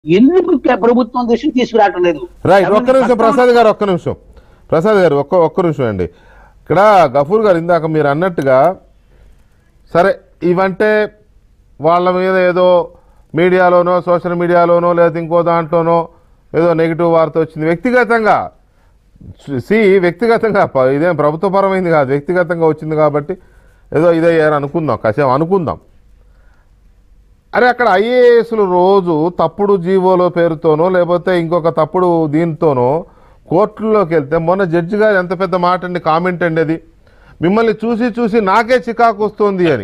ఎందుకు కే- ప్రభుత్వం దృష్టికి తీసుకురావటం లేదు రైట్ ఒక్క నిమిషం ప్రసాద్ గారు ఒక్క నిమిషం ప్రసాద్ గారు ఒక్క ఒక్క నిమిషం అండి ఇక్కడ గఫూర్ గారు ఇందాక మీరు అన్నట్టుగా సరే ఇవంటే వాళ్ళ మీద ఏదో మీడియాలోనో సోషల్ మీడియాలోనో లేదా ఇంకో దాంట్లోనో ఏదో నెగిటివ్ వార్త వచ్చింది వ్యక్తిగతంగా సి వ్యక్తిగతంగా ప- ఇదేం ప్రభుత్వపరమైంది కాదు వ్యక్తిగతంగా వచ్చింది కాబట్టి ఏదో ఇదే అనుకుందాం కాసేపు అనుకుందాం అరే అక్కడ ఐఏఎస్లు రోజు తప్పుడు జీవోలో పేరుతోనో లేకపోతే ఇంకొక తప్పుడు దీంతోనో కోర్టుల్లోకి వెళ్తే మొన్న జడ్జి గారు ఎంత పెద్ద మాట అండి కామెంట్ అండి అది మిమ్మల్ని చూసి చూసి నాకే చికాకు వస్తుంది అని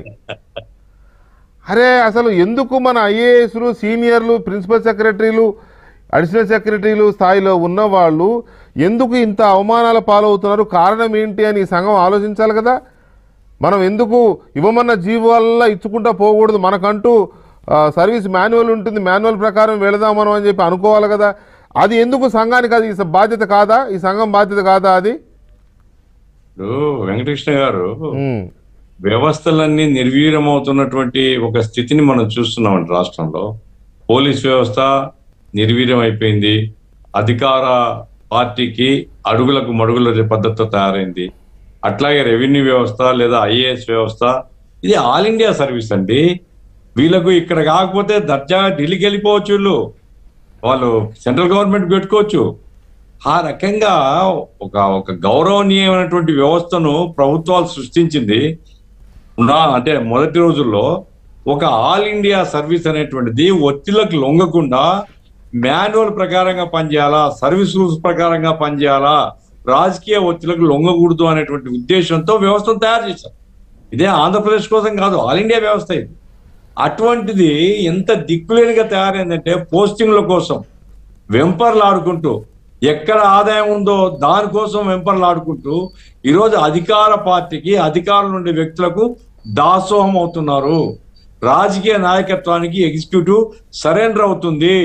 అరే అసలు ఎందుకు మన ఐఏఎస్లు సీనియర్లు ప్రిన్సిపల్ సెక్రటరీలు అడిషనల్ సెక్రటరీలు స్థాయిలో ఉన్న వాళ్ళు ఎందుకు ఇంత అవమానాల పాలవుతున్నారు కారణం ఏంటి అని ఈ సంఘం ఆలోచించాలి కదా మనం ఎందుకు ఇవ్వమన్న జీవాల్లో ఇచ్చుకుంటా పోకూడదు మనకంటూ ఆ, సర్వీస్ మాన్యువల్ ఉంటుంది మాన్యువల్ ప్రకారం వెళదాం మనం అని చెప్పి అనుకోవాలి కదా అది ఎందుకు సంఘానికి అది ఈ బాధ్యత కాదా ఈ సంఘం బాధ్యత కాదా అది ఇప్పుడు వెంకటకృష్ణ గారు ఉమ్, వ్యవస్థలన్నీ నిర్వీర్యమవుతున్నటువంటి ఒక స్థితిని మనం చూస్తున్నామండి రాష్ట్రంలో పోలీస్ వ్యవస్థ నిర్వీర్యం అయిపోయింది అధికార పార్టీకి అడుగులకు మడుగుల పద్ధతితో తయారైంది అట్లాగే రెవెన్యూ వ్యవస్థ లేదా ఐఏఎస్ వ్యవస్థ ఇది ఆల్ ఇండియా సర్వీస్ అండి వీళ్ళకు ఇక్కడ కాకపోతే దర్జాగా ఢిల్లీకి వెళ్ళిపోవచ్చు వీళ్ళు వాళ్ళు సెంట్రల్ గవర్నమెంట్ పెట్టుకోవచ్చు ఆ రకంగా ఒక ఒక గౌరవనీయమైనటువంటి వ్యవస్థను ప్రభుత్వాలు సృష్టించింది నా అంటే మొదటి రోజుల్లో ఒక ఆల్ ఇండియా సర్వీస్ అనేటువంటిది ఒత్తిళ్లకు లొంగకుండా మాన్యువల్ ప్రకారంగా పనిచేయాలా సర్వీస్ రూల్స్ ప్రకారంగా పనిచేయాలా రాజకీయ ఒత్తిళ్లకు లొంగకూడదు అనేటువంటి ఉద్దేశంతో వ్యవస్థను తయారు చేశారు ఇదే ఆంధ్రప్రదేశ్ కోసం కాదు ఆల్ ఇండియా వ్యవస్థ ఇది అటువంటిది ఎంత దిక్కులేనిగా తయారైందంటే పోస్టింగ్ల కోసం వెంపర్లాడుకుంటూ ఎక్కడ ఆదాయం ఉందో దానికోసం వెంపర్లాడుకుంటూ ఈరోజు అధికార పార్టీకి అధికారులు ఉండే వ్యక్తులకు దాసోహం అవుతున్నారు రాజకీయ నాయకత్వానికి ఎగ్జిక్యూటివ్ సరెండర్ అవుతుంది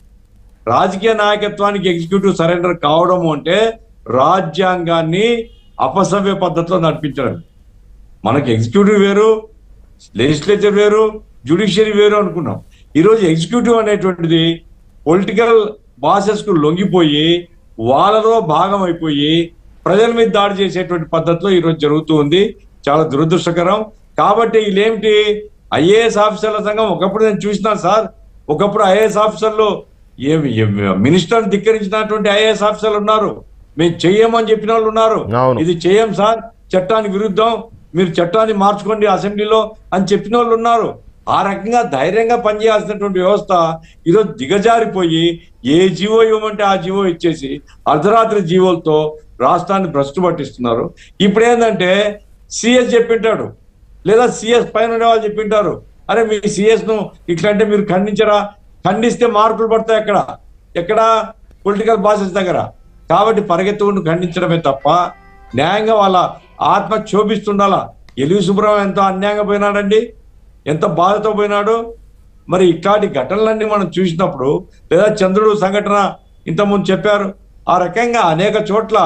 రాజకీయ నాయకత్వానికి ఎగ్జిక్యూటివ్ సరెండర్ కావడం అంటే రాజ్యాంగాన్ని అపసవ్య పద్ధతిలో నడిపించడం మనకి ఎగ్జిక్యూటివ్ వేరు లెజిస్లేచర్ వేరు జ్యుడిషియరీ వేరు అనుకున్నాం ఈరోజు ఎగ్జిక్యూటివ్ అనేటువంటిది పొలిటికల్ బాసెస్ కు లొంగిపోయి వాళ్ళలో భాగం అయిపోయి ప్రజల మీద దాడి చేసేటువంటి పద్ధతిలో ఈరోజు జరుగుతూ ఉంది చాలా దురదృష్టకరం కాబట్టి వీళ్ళేమిటి ఐఏఎస్ ఆఫీసర్ల సంఘం ఒకప్పుడు నేను చూసినాను సార్ ఒకప్పుడు ఐఏఎస్ ఆఫీసర్లు ఏమి మినిస్టర్ ధిక్కరించినటువంటి ఐఏఎస్ ఆఫీసర్లు ఉన్నారు మేము చెయ్యమని చెప్పిన వాళ్ళు ఉన్నారు అవును. ఇది చేయం సార్ చట్టానికి విరుద్ధం మీరు చట్టాన్ని మార్చుకోండి అసెంబ్లీలో అని చెప్పిన వాళ్ళు ఉన్నారు ఆ రకంగా ధైర్యంగా పనిచేయాల్సినటువంటి వ్యవస్థ ఈరోజు దిగజారిపోయి ఏ జీవో ఇవ్వమంటే ఆ జీవో ఇచ్చేసి అర్ధరాత్రి జీవోలతో రాష్ట్రాన్ని భ్రష్టు పట్టిస్తున్నారు ఇప్పుడు ఏంటంటే సిఎస్ చెప్పింటాడు లేదా సిఎస్ పైన ఉండే వాళ్ళు చెప్పింటారు అరే మీ సిఎస్ ను ఇట్లా అంటే మీరు ఖండించరా ఖండిస్తే మార్కులు పడతాయి అక్కడ ఎక్కడ పొలిటికల్ బాసెస్ దగ్గర కాబట్టి పరిగెత్తుకుంటూ ఖండించడమే తప్ప న్యాయంగా వాళ్ళ ఆత్మ క్షోభిస్తుండాలా ఎలుగు సుబ్రహ్మణ్యం ఎంతో అన్యాయంగా పోయినాడండి ఎంత బాధతో పోయినాడు మరి ఇట్లాంటి ఘటనలన్నీ మనం చూసినప్పుడు లేదా చంద్రుడు సంఘటన ఇంతకుముందు చెప్పారు ఆ రకంగా అనేక చోట్ల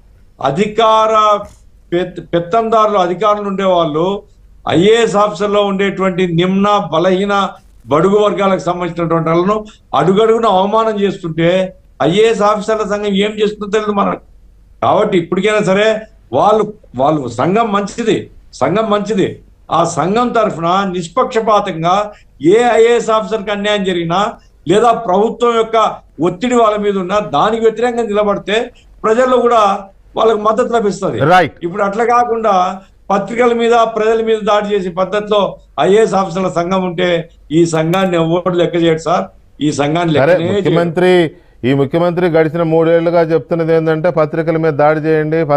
అధికార పెత్- పెత్తందారులు అధికారులు ఉండేవాళ్ళు ఐఏఎస్ ఆఫీసర్లో ఉండేటువంటి నిమ్న బలహీన బడుగు వర్గాలకు సంబంధించినటువంటి వాళ్ళను అడుగడుగున అవమానం చేస్తుంటే ఐఏఎస్ ఆఫీసర్ల సంఘం ఏం చేస్తుందో తెలియదు మనకు కాబట్టి ఇప్పటికైనా సరే వాళ్ళు వాళ్ళు సంఘం మంచిది సంఘం మంచిది ఆ సంఘం తరఫున నిష్పక్షపాతంగా ఏ ఐఏఎస్ ఆఫీసర్కి అన్యాయం జరిగినా లేదా ప్రభుత్వం యొక్క ఒత్తిడి వాళ్ళ మీద ఉన్నా దానికి వ్యతిరేకంగా నిలబడితే ప్రజల్లో కూడా వాళ్ళకి మద్దతు లభిస్తుంది రైట్ ఇప్పుడు అట్లా కాకుండా పత్రికల మీద ప్రజల మీద దాడి చేసే పద్ధతిలో ఐఏఎస్ ఆఫీసర్ల సంఘం ఉంటే ఈ సంఘాన్ని ఎవరు లెక్క చేయడు సార్ ఈ సంఘాన్ని సరే లెక్కనే చేయడు. ముఖ్యమంత్రి ఈ ముఖ్యమంత్రి గడిచిన మూడేళ్లుగా చెప్తున్నది ఏంటంటే పత్రికల మీద దాడి చేయండి